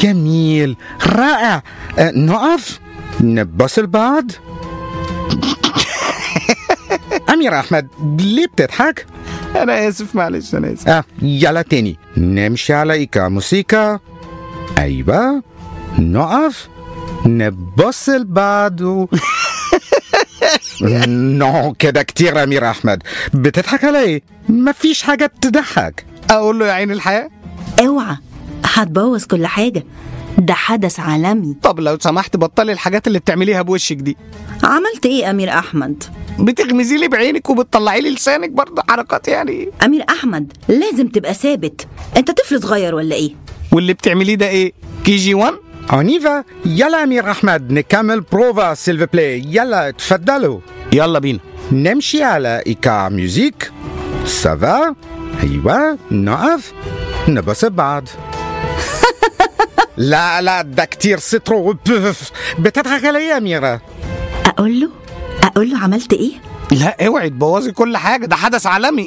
جميل رائع أه نقف نبص لبعض أمير أحمد ليه بتضحك؟ انا اسف معلش انا اسف آه يلا تاني نمشي على إيقاع موسيقى أيوة نقف نبص لبعض و... نو كده كتير أمير أحمد بتضحك علي مفيش حاجة تضحك اقول له يا عين الحياه اوعى هتبوظ كل حاجة ده حدث عالمي طب لو سمحت بطلي الحاجات اللي بتعمليها بوشك دي عملت ايه أمير أحمد؟ بتغمزي لي بعينك وبتطلعي لي لسانك برضه حركات يعني أمير أحمد لازم تبقى ثابت أنت طفل صغير ولا إيه؟ واللي بتعمليه ده ايه كي جي 1 أونيفا يلا أمير أحمد نكمل بروفا سيلف بلاي يلا تفضلوا يلا بينا نمشي على إيقاع ميوزيك سافا أيوة نقف نبص بعض لا لا ده كتير سترو بف. بتضحك علي يا أميرة أقول له؟ أقول له عملت إيه؟ لا اوعي تبوظي كل حاجه ده حدث عالمي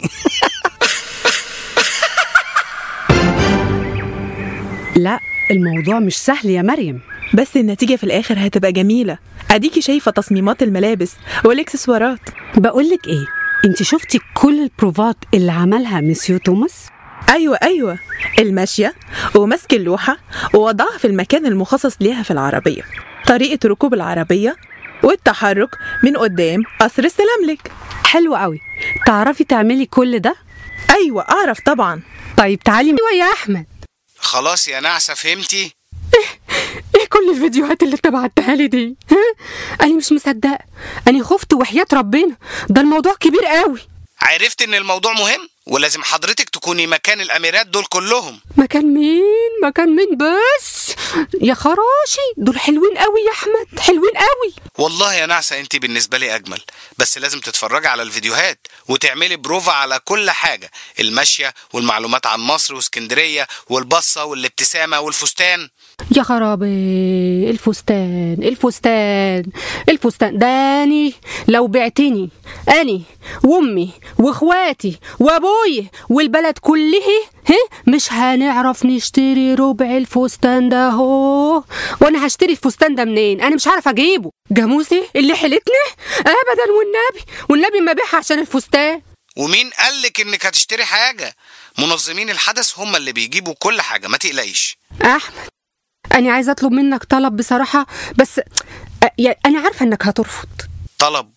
لا الموضوع مش سهل يا مريم بس النتيجة في الآخر هتبقى جميلة أديكي شايفة تصميمات الملابس والإكسسوارات بقولك ايه انت شفتي كل البروفات اللي عملها مسيو توماس أيوة أيوة الماشية ومسك اللوحة ووضعها في المكان المخصص ليها في العربية طريقة ركوب العربية والتحرك من قدام قصر السلاملك حلو قوي تعرفي تعملي كل ده أيوة أعرف طبعا طيب تعالي ايوه يا احمد خلاص يا نعسه فهمتي ايه كل الفيديوهات اللي انت بعتها لي دي ها انا مش مصدقه انا خفت وحياه ربنا ده الموضوع كبير قوي عرفت ان الموضوع مهم ولازم حضرتك تكوني مكان الاميرات دول كلهم مكان مين مكان مين بس يا خراشي دول حلوين قوي يا احمد حلوين قوي والله يا نعسة انت بالنسبة لي اجمل بس لازم تتفرجي على الفيديوهات وتعملي بروفا على كل حاجة المشية والمعلومات عن مصر واسكندرية والبصة والابتسامة والفستان يا خرابي الفستان الفستان الفستان داني لو بعتني اني وامي واخواتي وابوي والبلد كله ها مش هنعرف نشتري ربع الفستان ده هو وانا هشتري الفستان ده منين انا مش عارف اجيبه جاموسي اللي حلتني ابدا والنبي والنبي ما بيعها عشان الفستان ومين قالك انك هتشتري حاجة منظمين الحدث هم اللي بيجيبوا كل حاجة ما تقلقيش احمد انا عايزه اطلب منك طلب بصراحه بس أ- يا- انا عارفه انك هترفض طلب